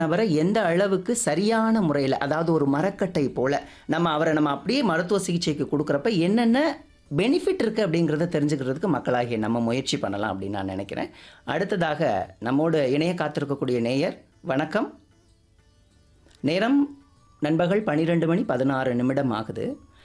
அவரை எந்த அளவுக்கு சரியான முறையில் அதாவது ஒரு மரக்கட்டை போல நம்ம அவரை நம்ம அப்படியே மருத்துவ சிகிச்சைக்கு கொடுக்குறப்ப என்னென்ன பெனிஃபிட் இருக்குது அப்படிங்கிறத தெரிஞ்சுக்கிறதுக்கு மக்களாகிய நம்ம முயற்சி பண்ணலாம் அப்படின்னு நான் நினைக்கிறேன் அடுத்ததாக நம்மோடு இணைய காத்திருக்கக்கூடிய நேயர் வணக்கம் நேரம் நண்பகல் பன்னிரெண்டு மணி பதினாறு நிமிடம் ஆகுது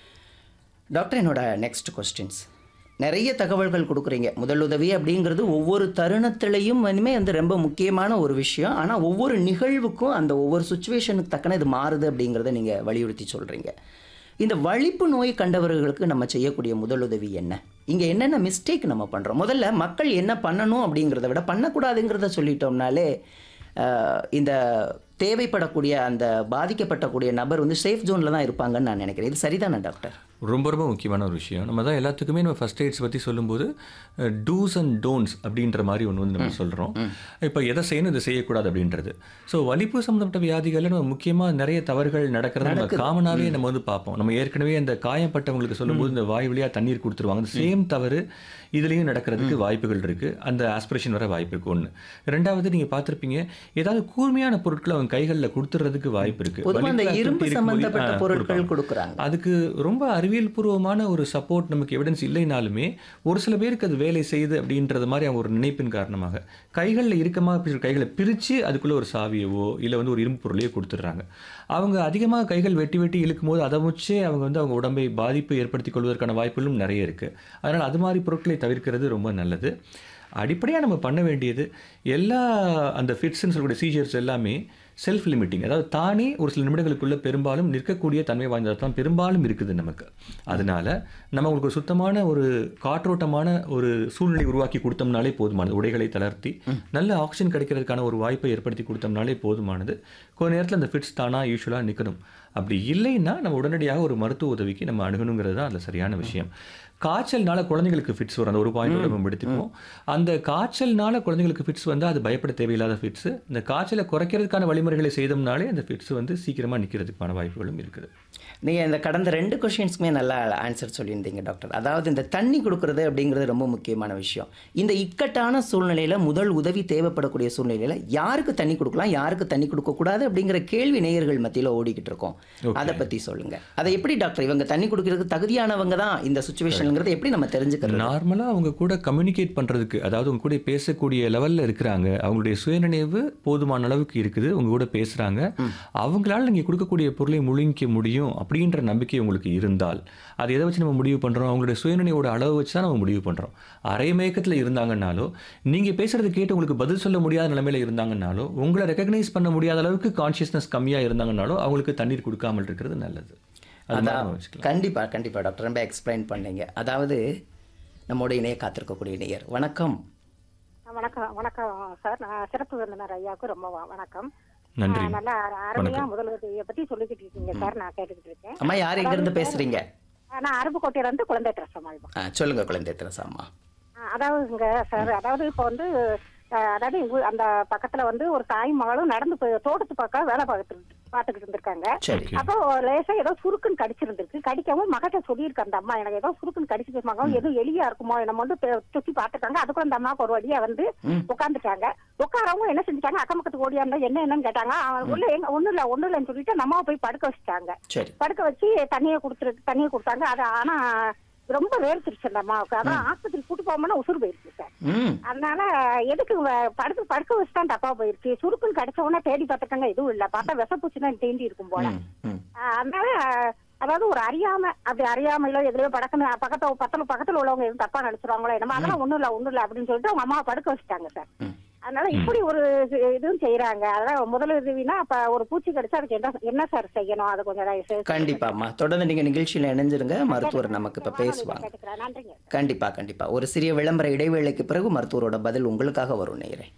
டாக்டர் என்னோட நெக்ஸ்ட் கொஸ்டின்ஸ் நிறைய தகவல்கள் கொடுக்குறீங்க முதலுதவி அப்படிங்கிறது ஒவ்வொரு தருணத்திலையும் இனிமே வந்து ரொம்ப முக்கியமான ஒரு விஷயம் ஆனால் ஒவ்வொரு நிகழ்வுக்கும் அந்த ஒவ்வொரு சுச்சுவேஷனுக்கு தக்கன இது மாறுது அப்படிங்கிறத நீங்கள் வலியுறுத்தி சொல்கிறீங்க இந்த வலிப்பு நோய் கண்டவர்களுக்கு நம்ம செய்யக்கூடிய முதலுதவி என்ன இங்கே என்னென்ன மிஸ்டேக் நம்ம பண்ணுறோம் முதல்ல மக்கள் என்ன பண்ணணும் அப்படிங்கிறத விட பண்ணக்கூடாதுங்கிறத சொல்லிட்டோம்னாலே அஹ், இந்த தேவைப்படக்கூடிய அந்த பாதிக்கப்பட்டக்கூடிய நபர் வந்து சேஃப் ஜோனில் தான் இருப்பாங்கன்னு நான் நினைக்கிறேன் இது சரிதானே டாக்டர் ரொம்ப ரொம்ப முக்கியமான ஒரு விஷயம் நம்ம தான் எல்லாத்துக்குமே நம்ம ஃபர்ஸ்ட் எய்ட்ஸ் பற்றி சொல்லும்போது டூஸ் அண்ட் டோன்ட்ஸ் அப்படின்ற மாதிரி ஒன்று வந்து நம்ம சொல்கிறோம் இப்போ எதை செய்யணும் இதை செய்யக்கூடாது அப்படின்றது ஸோ வலிப்பு சம்மந்தப்பட்ட வியாதிகளில் நம்ம முக்கியமாக நிறைய தவறுகள் நடக்கிறது நம்ம காமனாகவே நம்ம வந்து பார்ப்போம் நம்ம ஏற்கனவே அந்த காயப்பட்டவங்களுக்கு சொல்லும்போது இந்த வாய் வழியாக தண்ணீர் கொடுத்துருவாங்க அந்த சேம் தவறு இதுலேயும் நடக்கிறதுக்கு வாய்ப்புகள் இருக்குது அந்த ஆஸ்பிரேஷன் வர வாய்ப்பு இருக்குது ஒன்று ரெண்டாவது நீங்கள் பார்த்துருப்பீங்க ஏதாவது கூர்மையான பொருட்களை அவங்க கைகளில் கொடுத்துறதுக்கு வாய்ப்பு இருக்குது பொதுவாக அந்த இரும்பு சம்பந்தப்பட்ட பொருட்கள் கொடுக்குறாங்க அதுக்கு ரொம்ப அறிவியல் பூர்வமான ஒரு சப்போர்ட் நமக்கு எவிடன்ஸ் இல்லைனாலுமே ஒரு சில பேருக்கு அது வேலை செய்யுது அப்படின்றது மாதிரி அவங்க ஒரு நினைப்பின் காரணமாக கைகளில் இறுக்கமாக பிடிச்ச கைகளை பிரித்து அதுக்குள்ளே ஒரு சாவியவோ இல்லை வந்து ஒரு இரும்பு பொருளையோ கொடுத்துட்றாங்க அவங்க அதிகமாக கைகள் வெட்டி வெட்டி இழுக்கும் போது அதை வச்சே அவங்க வந்து அவங்க உடம்பை பாதிப்பு ஏற்படுத்திக் கொள்வதற்கான வாய்ப்புகளும் நிறைய இருக்குது அதனால் அது மாதிரி பொருட்களை தவிர்க்கிறது ரொம்ப நல்லது அடிப்படையாக நம்ம பண்ண வேண்டியது எல்லா அந்த ஃபிட்ஸ்ன்னு சொல்லக்கூடிய சீஜர்ஸ் எல்லாமே செல்ஃப் லிமிட்டிங் அதாவது தானே ஒரு சில நிமிடங்களுக்குள்ள பெரும்பாலும் நிற்கக்கூடிய தன்மை வாய்ந்தது தான் பெரும்பாலும் இருக்குது நமக்கு அதனால நம்ம உங்களுக்கு ஒரு சுத்தமான ஒரு காற்றோட்டமான ஒரு சூழ்நிலை உருவாக்கி கொடுத்தோம்னாலே போதுமானது உடைகளை தளர்த்தி நல்ல ஆக்சிஜன் கிடைக்கிறதுக்கான ஒரு வாய்ப்பை ஏற்படுத்தி கொடுத்தோம்னாலே போதுமானது கொஞ்ச நேரத்தில் அந்த ஃபிட்ஸ் தானா யூஸ்வலாக நிற்கணும் அப்படி இல்லைன்னா நம்ம உடனடியாக ஒரு மருத்துவ உதவிக்கு நம்ம அணுகணுங்கிறது தான் அதில் சரியான விஷயம் காய்ச்சல்னால குழந்தைங்களுக்கு ஃபிட்ஸ் வரும் அந்த ஒரு பாயிண்ட் நம்ம எடுத்துப்போம் அந்த காய்ச்சல்னால குழந்தைங்களுக்கு ஃபிட்ஸ் வந்தால் அது பயப்பட தேவையில்லாத ஃபிட்ஸ் இந்த காய்ச்சலை குறைக்கிறதுக்கான வழிமுறைகளை செய்தோம்னாலே அந்த ஃபிட்ஸ் வந்து சீக்கிரமாக நிற்கிறதுக்கான வாய்ப்புகளும் இருக்குது நீங்கள் இந்த கடந்த ரெண்டு கொஷின்ஸ்க்குமே நல்லா ஆன்சர் சொல்லியிருந்தீங்க டாக்டர் அதாவது இந்த தண்ணி கொடுக்கறது அப்படிங்கிறது ரொம்ப முக்கியமான விஷயம் இந்த இக்கட்டான சூழ்நிலையில் முதல் உதவி தேவைப்படக்கூடிய சூழ்நிலையில் யாருக்கு தண்ணி கொடுக்கலாம் யாருக்கு தண்ணி கொடுக்கக்கூடாது அப்படிங்கிற கேள்வி நேயர்கள் மத்தியில் ஓடிக்கிட்டு இருக்கோம் அதை பற்றி சொல்லுங்கள் அதை எப்படி டாக்டர் இவங்க தண்ணி குடிக்கிறதுக்கு தகுதியானவங்க தான் இந்த சுச்சுவேஷனுங்கிறத எப்படி நம்ம தெரிஞ்சுக்கிறது நார்மலாக அவங்க கூட கம்யூனிகேட் பண்ணுறதுக்கு அதாவது உங்க கூட பேசக்கூடிய லெவலில் இருக்கிறாங்க அவங்களுடைய சுயநினைவு போதுமான அளவுக்கு இருக்குது உங்க கூட பேசுகிறாங்க அவங்களால நீங்கள் கொடுக்கக்கூடிய பொருளை முழுங்கிக்க முடியும் அப்படின்ற நம்பிக்கை உங்களுக்கு இருந்தால் அது எதை வச்சு நம்ம முடிவு பண்ணுறோம் அவங்களுடைய சுயநினைவோட அளவு வச்சு தான் நம்ம முடிவு பண்ணுறோம் அரை மயக்கத்தில் இருந்தாங்கன்னாலோ நீங்கள் பேசுறது கேட்டு உங்களுக்கு பதில் சொல்ல முடியாத நிலைமையில இருந்தாங்கன்னாலோ உங்களை ரெக்கக்னைஸ் பண்ண முடியாத அளவுக்கு கான்ஷியஸ்னஸ் கம்மியாக இருந்தாங்கன்னாலோ அவங்களுக்கு தண்ணீர் கொடுக்காமல் இருக்கிறது நல்லது அது மாதிரி நம்ம வச்சுக்கலாம் கண்டிப்பா கண்டிப்பா டாக்டர் ரொம்ப எக்ஸ்பிளைன் பண்ணீங்க அதாவது நம்மோட இணைய காத்திருக்கக்கூடிய நேயர் வணக்கம் வணக்கம் வணக்கம் சார் நான் சிறப்பு விருந்தினர் ஐயாவுக்கு ரொம்ப வ- வணக்கம் நன்றி ஆ, நல்லா அருமையா முதலுதவியை பத்தி சொல்லிக்கிட்டு இருக்கீங்க சார் நான் கேட்டுக்கிட்டு இருக்கேன் அம்மா யார் எங்கேருந்து பேசுறீங்க ஆ, நான் அருப்புக்கோட்டையில இருந்து குழந்தை திரசமாள்மா ஆ, சொல்லுங்க குழந்தை திரசாம்மா அதாவதுங்க சார் அதாவது இப்போ வந்து ஆ, அதாவது எங்க ஊ- அந்த பக்கத்துல வந்து ஒரு தாய் மகளும் நடந்து போய் தோட்டத்து பக்கம் வேலை பார்த்துட்டு பார்த்துக்கிட்டு இருந்திருக்காங்க சரி அப்போ லேசா ஏதோ சுருக்குன்னு கடிச்சிருந்திருக்கு கடிக்கவும் மகட்ட சொல்லியிருக்கு அந்த அம்மா எனக்கு ஏதோ சுருக்குன்னு கடிச்சிருக்காங்க எதுவும் எலியா இருக்குமோ நம்ம வந்து பெ- சுத்தி பார்த்துருக்காங்க அதுக்குள்ள அந்த அம்மாவுக்கு ஒரு வழியா வந்து உட்காந்துட்டாங்க உட்காரவங்க என்ன செஞ்சுட்டாங்க அக்கம் பக்கத்து ஓடியாந்தா என்ன என்னன்னு கேட்டாங்க அவன் உள்ள எங்க ஒண்ணு இல்ல ஒண்ணு இல்லைன்னு சொல்லிட்டு நம்ம போய் படுக்க வச்சுட்டாங்க சரி படுக்க வச்சு தண்ணியை கொடுத்துரு தண்ணியை கொடுத்தாங்க அது ஆனா ரொம்ப வேர்த்திருச்சு அந்த அம்மாவுக்கு அதான் ஆஸ்பத்திரி கூட்டு போகணும்னா உசுறு போயிருச்சு சார் ம் அதனால எதுக்கு வ- படுக்க படுக்க வச்சு தான் தப்பா போயிருச்சு சுருக்குன்னு கடிச்ச உடனே தேடி பார்த்துட்டாங்க எதுவும் இல்ல பார்த்தா விஷப்பூச்சி தான் தேண்டி இருக்கும் போல ம், ம் ஆஹ் அதனால அதாவது ஒரு அறியாம அப்படி அறியாமையிலோ எதுலயோ படக்குன்னு பக்கத்துல பக்கத்துல பக்கத்துல உள்ளவங்க எதுவும் தப்பா நினைச்சிருவாங்களோ என்னமோ அதெல்லாம் ஒண்ணும் இல்ல ஒண்ணும் இல்ல அப்படின்னு சொல்லிட்டு அவங்க அம்மாவை படுக்க வச்சுட்டாங்க சார் ம். அதனால இப்படி ஒரு இது- இதுவும் செய்யறாங்க அதெல்லாம் முதலுதவினா அப்ப ஒரு பூச்சி கடிச்சா அதுக்கு என்ன என்ன சார் செய்யணும் அது கொஞ்சம் தயவு செய்து கண்டிப்பாம்மா தொடர்ந்து நீங்க நிகழ்ச்சியில இணைஞ்சிருங்க மருத்துவர் நமக்கு இப்ப பேசுவாங்க கேட்டுக்கிறேன் நன்றிங்க கண்டிப்பா கண்டிப்பா ஒரு சிறிய விளம்பர இடைவேளைக்கு பிறகு மருத்துவரோட பதில் உங்களுக்காக வரும் நேயரே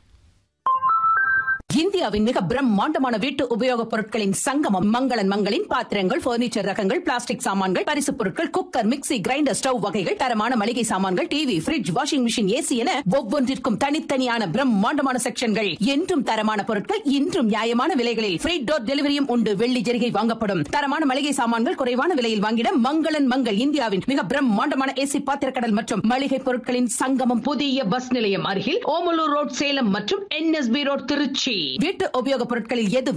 இந்தியாவின் மிக பிரம்மாண்டமான வீட்டு உபயோகப் பொருட்களின் சங்கமம் மங்களன் மங்களின் பாத்திரங்கள் பர்னிச்சர் ரகங்கள் பிளாஸ்டிக் சாமான்கள் பரிசுப் பொருட்கள் குக்கர் மிக்ஸி கிரைண்டர் ஸ்டவ் வகைகள் தரமான மளிகை சாமான்கள் TV fridge washing machine AC என ஒவ்வொன்றிற்கும் தனித்தனியான பிரம்மாண்டமான செக்ஷன்கள் என்றும் தரமான பொருட்கள் இன்றும் நியாயமான விலைகளில் ஃப்ரீ டோர் டெலிவரியும் உண்டு வெள்ளி ஜெரிகை வாங்கப்படும் தரமான மளிகை சாமான்கள் குறைவான விலையில் வாங்கிட மங்களன் மங்கள் இந்தியாவின் மிக பிரம்மாண்டமான ஏசி பாத்திரக்கடல் மற்றும் மளிகை பொருட்களின் சங்கமம் புதிய பஸ் நிலையம் அருகில் ஓமலூர் ரோட் சேலம் மற்றும் என்எஸ்பி ரோட் திருச்சி வீட்டு உபயோகப் பொருட்களில் எது